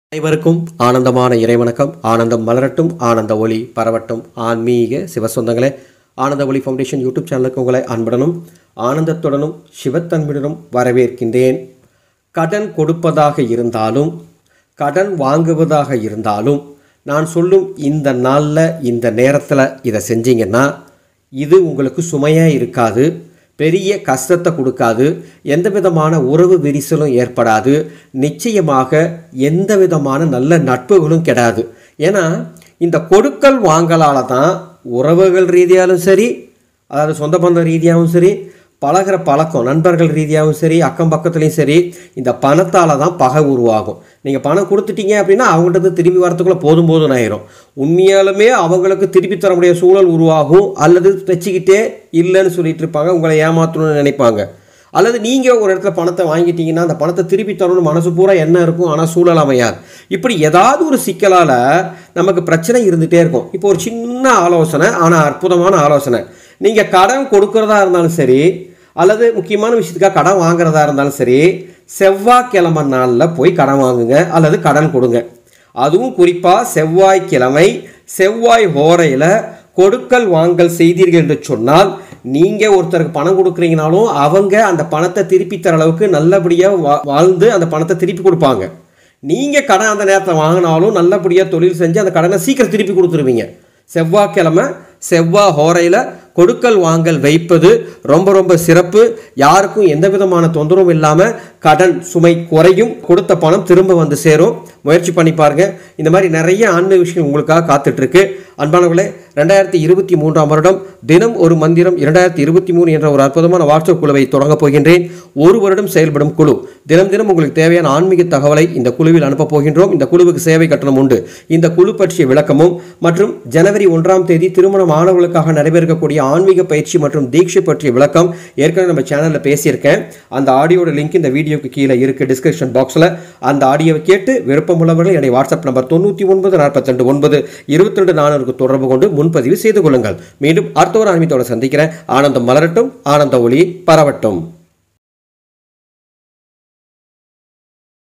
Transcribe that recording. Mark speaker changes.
Speaker 1: அனைவருக்கும் ஆனந்தமான இறைவணக்கம் ஆனந்தம் மலரட்டும் ஆனந்த ஒளி பரவட்டும் ஆன்மீக சிவசொந்தங்களே ஆனந்த ஒளி ஃபவுண்டேஷன் யூடியூப் சேனலுக்கு உங்களை அன்புடனும் ஆனந்தத்துடனும் சிவத்தன்மையுடனும் வரவேற்கின்றேன் கடன் கொடுப்பதாக இருந்தாலும் கடன் வாங்குவதாக இருந்தாலும் நான் சொல்லும் இந்த நாளில் இந்த நேரத்தில் இதை செஞ்சீங்கன்னா இது உங்களுக்கு சுமையாக இருக்காது பெரிய கஷ்டத்தை கொடுக்காது எந்த விதமான உறவு விரிசலும் ஏற்படாது நிச்சயமாக எந்த விதமான நல்ல நட்புகளும் கெடாது ஏன்னா இந்த கொடுக்கல் வாங்கலால் தான் உறவுகள் ரீதியாலும் சரி அதாவது சொந்த பந்த ரீதியாகவும் சரி பழகுற பழக்கம் நண்பர்கள் ரீதியாகவும் சரி அக்கம் பக்கத்துலேயும் சரி இந்த பணத்தால் தான் பகை உருவாகும் நீங்கள் பணம் கொடுத்துட்டீங்க அப்படின்னா அவங்கள்ட்ட இருந்து திரும்பி வரத்துக்குள்ளே போதும் போதும் ஆயிரும் உண்மையாலுமே அவங்களுக்கு திருப்பி தர முடிய சூழல் உருவாகும் அல்லது வச்சுக்கிட்டே இல்லைன்னு சொல்லிட்டு இருப்பாங்க உங்களை ஏமாற்றணும்னு நினைப்பாங்க அல்லது நீங்கள் ஒரு இடத்துல பணத்தை வாங்கிட்டீங்கன்னா அந்த பணத்தை திருப்பி தரணும்னு மனசு பூரா என்ன இருக்கும் ஆனால் சூழல் அமையாது இப்படி ஏதாவது ஒரு சிக்கலால் நமக்கு பிரச்சனை இருந்துகிட்டே இருக்கும் இப்போ ஒரு சின்ன ஆலோசனை ஆனால் அற்புதமான ஆலோசனை நீங்கள் கடன் கொடுக்கறதா இருந்தாலும் சரி அல்லது முக்கியமான விஷயத்துக்காக கடன் வாங்குறதா இருந்தாலும் சரி செவ்வாய்க்கிழமை நாளில் போய் கடன் வாங்குங்க அல்லது கடன் கொடுங்க அதுவும் குறிப்பாக செவ்வாய்க்கிழமை செவ்வாய் ஹோரையில் கொடுக்கல் வாங்கல் செய்தீர்கள் என்று சொன்னால் நீங்கள் ஒருத்தருக்கு பணம் கொடுக்குறீங்கனாலும் அவங்க அந்த பணத்தை திருப்பி தர அளவுக்கு நல்லபடியாக வா வாழ்ந்து அந்த பணத்தை திருப்பி கொடுப்பாங்க நீங்கள் கடன் அந்த நேரத்தில் வாங்கினாலும் நல்லபடியாக தொழில் செஞ்சு அந்த கடனை சீக்கிரம் திருப்பி கொடுத்துருவீங்க செவ்வாய்க்கிழமை செவ்வாய் ஹோரையில் கொடுக்கல் வாங்கல் வைப்பது ரொம்ப ரொம்ப சிறப்பு யாருக்கும் எந்த விதமான தொந்தரவும் இல்லாமல் கடன் சுமை குறையும் கொடுத்த பணம் திரும்ப வந்து சேரும் முயற்சி பண்ணி பாருங்க இந்த மாதிரி நிறைய ஆன்மீக விஷயம் உங்களுக்காக காத்துட்டு இருக்கு அன்பானவர்களே ரெண்டாயிரத்தி இருபத்தி மூன்றாம் வருடம் தினம் ஒரு மந்திரம் இரண்டாயிரத்தி இருபத்தி மூணு என்ற ஒரு அற்புதமான வாட்ஸ்அப் குழுவை தொடங்கப் போகின்றேன் ஒரு வருடம் செயல்படும் குழு தினம் தினம் உங்களுக்கு தேவையான ஆன்மீக தகவலை இந்த குழுவில் அனுப்பப் போகின்றோம் இந்த குழுவுக்கு சேவை கட்டணம் உண்டு இந்த குழு பற்றிய விளக்கமும் மற்றும் ஜனவரி ஒன்றாம் தேதி திருமணம் ஆனவர்களுக்காக நடைபெறக்கூடிய ஆன்மீக பயிற்சி மற்றும் தீட்சை பற்றிய விளக்கம் ஏற்கனவே நம்ம சேனலில் பேசியிருக்கேன் அந்த ஆடியோட லிங்க் இந்த வீடியோக்கு கீழே இருக்கு டிஸ்கிரிப்ஷன் பாக்ஸில் அந்த ஆடியோவை கேட்டு விருப்பமுள்ளவர்கள் என்னுடைய வாட்ஸ்அப் நம்பர் தொண்ணூற்றி ஒன்பது நாற்பத்தி ரெண்டு ஒன்பது இருபத்தி ரெண்டு நானூறுக்கு தொடர்பு கொண்டு முன்பதிவு செய்து கொள்ளுங்கள் மீண்டும் அடுத்த ஒரு ஆன்மீகத்தோட சந்திக்கிறேன் ஆனந்தம் மலரட்டும் ஆனந்த ஒளி பரவட்டும்